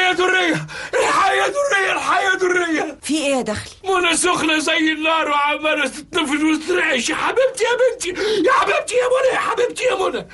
يا درية الحقي يا درية الحقي يا درية في ايه يا دخلي منى سخنة زي النار وعمالة تتنفس وترعش يا حبيبتي يا بنتي يا حبيبتي يا منى يا حبيبتي يا منى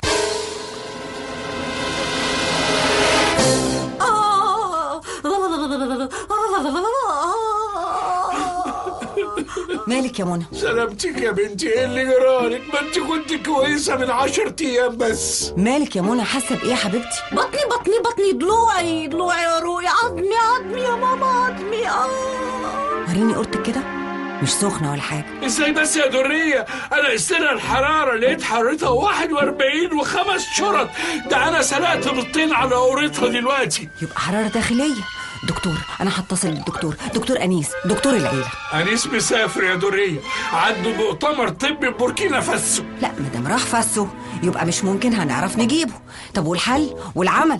مالك يا منى سلامتك يا بنتي ايه اللي جرالك ما انت كنت كويسة من عشر ايام بس مالك يا منى حاسه بايه يا حبيبتي بطني بطني بطني ضلوعي ضلوعي يا روحي عظمي عظمي يا ماما عظمي اه وريني قرتك كده مش سخنه ولا حاجه ازاي بس يا درية انا قستنا الحرارة لقيت حرارتها 41 وخمس شرط ده انا سلقت بالطين على قورتها دلوقتي يبقى حراره داخليه دكتور انا هتصل بالدكتور دكتور انيس دكتور العيله انيس مسافر يا درية عنده مؤتمر طبي ببوركينا فاسو لا مادام راح فاسه يبقى مش ممكن هنعرف نجيبه طب والحل والعمل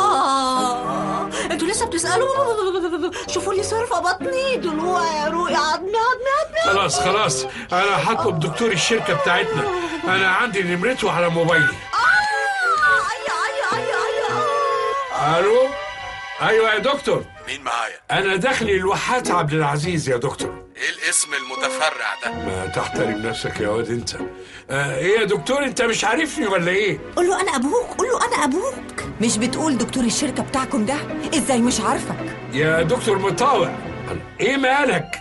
اه انتوا لسه بتسالوا شوفوا لي صرفه بطني ضلوعي يا روحي عظمي عظمي عظمي خلاص خلاص انا هطلب دكتور الشركة بتاعتنا انا عندي نمرته على موبايلي اه اي اي اي اي الو ايوه يا دكتور مين معايا؟ انا داخلي الواحات عبد العزيز يا دكتور ايه الاسم المتفرع ده؟ ما تحترم نفسك يا واد انت آه ايه يا دكتور انت مش عارفني ولا ايه قول له انا ابوك قول له انا ابوك مش بتقول دكتور الشركه بتاعكم ده ازاي مش عارفك يا دكتور مطاوع ايه مالك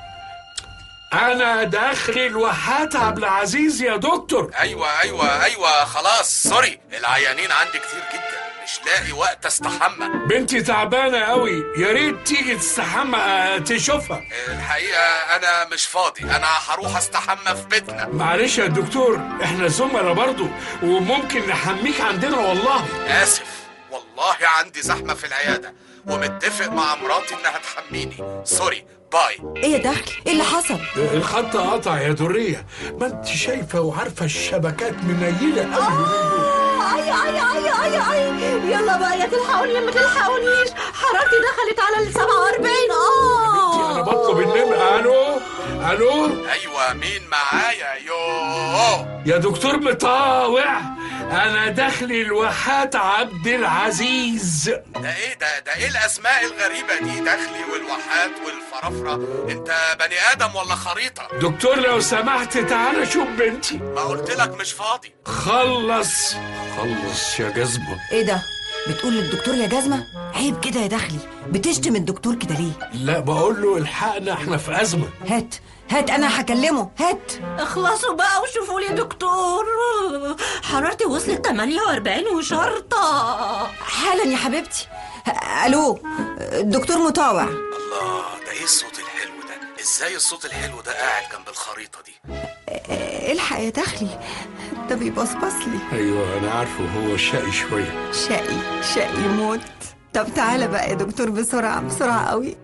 انا داخلي الواحات عبد العزيز يا دكتور ايوه ايوه ايوه خلاص سوري العيانين عندي كتير جدا مش لاقي وقت استحمى بنتي تعبانه قوي يا ريت تيجي تستحمى آه، تشوفها الحقيقه انا مش فاضي انا هروح استحمى في بيتنا معلش يا دكتور احنا زملاء برضو وممكن نحميك عندنا والله اسف والله عندي زحمه في العياده ومتفق مع مراتي انها تحميني سوري باي ايه يا دخلي ايه اللي حصل الخط قطع يا درية ما انت شايفة وعارفة الشبكات منيلة قوي اي اي اي اي اي يلا بقى يا تلحقوني يا ما تلحقونيش حرارتي دخلت على ال 47 اه انا بطلب النمرة الو الو ايوه مين معايا يوه يا دكتور مطاوع انا داخلي الواحات عبد العزيز ده ايه ده ده ايه الاسماء الغريبه دي دخلي والواحات والفرافره انت بني ادم ولا خريطه دكتور لو سمحت تعالى شوف بنتي ما قلت لك مش فاضي خلص خلص يا جزمة ايه ده بتقول للدكتور يا جزمه عيب كده يا دخلي بتشتم الدكتور كده ليه لا بقول له الحقنا احنا في ازمة هات هات انا هكلمه هات اخلصوا بقى وشوفوا لي دكتور حرارتي وصلت 48 وشرطة حالا يا حبيبتي ه- الو دكتور مطاوع الله ده ايه الصوت الحلو ده ازاي الصوت الحلو ده قاعد جنب الخريطه دي الحق يا دخلي ده بيبصبص لي ايوه انا عارفه هو شقي شوية شقي شقي موت طب تعالى بقى يا دكتور بسرعة بسرعة قوي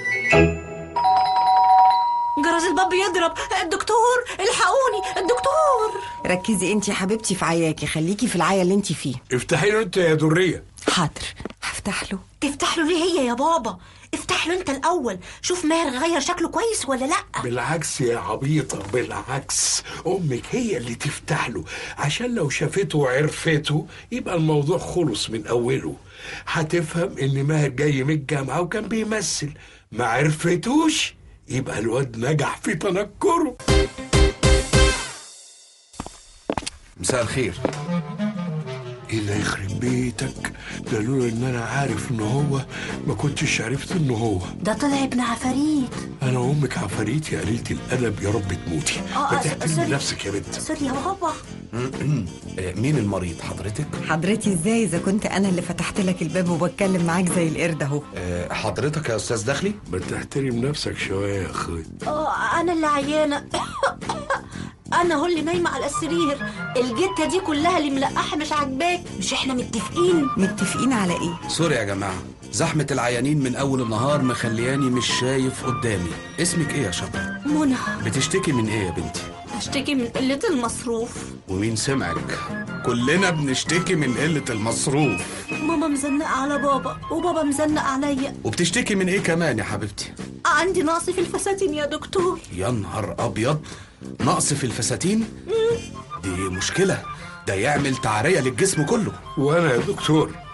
جرس الباب بيضرب الدكتور الحقوني الدكتور ركزي انت يا حبيبتي في عياكي خليكي في العيا اللي انت فيه افتحي له انت يا درية حاضر هفتح له تفتح له ليه هي يا بابا افتح له انت الاول شوف ماهر غير شكله كويس ولا لا بالعكس يا عبيطة بالعكس أمك هي اللي تفتح له عشان لو شافته وعرفته يبقى الموضوع خلص من أوله هتفهم إن ماهر جاي من الجامعة وكان بيمثل ما عرفتوش يبقى الواد نجح في تنكره مساء الخير ايه اللي يخرب بيتك ده لولا ان انا عارف ان هو ما كنتش عرفت ان هو ده طلع ابن عفاريت انا امك عفاريت يا قليله الادب يا رب تموتي آه، ما آه، تحترمي سوري. نفسك يا بنت سوري يا بابا آه، مين المريض حضرتك حضرتي ازاي اذا كنت انا اللي فتحت لك الباب وبتكلم معاك زي القرد اهو آه، حضرتك يا استاذ دخلي ما تحترم نفسك شويه يا اخوي اه انا اللي عيانه انا هو اللي نايمه على السرير الجته دي كلها اللي ملقحه مش عاجباك مش احنا متفقين متفقين على ايه سوري يا جماعه زحمه العيانين من اول النهار مخلياني مش شايف قدامي اسمك ايه يا شطر منى بتشتكي من ايه يا بنتي اشتكي من قله المصروف ومين سمعك كلنا بنشتكي من قله المصروف ماما مزنقه على بابا وبابا مزنق عليا وبتشتكي من ايه كمان يا حبيبتي عندي نقص في الفساتين يا دكتور يا نهار ابيض نقص في الفساتين دي مشكله ده يعمل تعريه للجسم كله وانا يا دكتور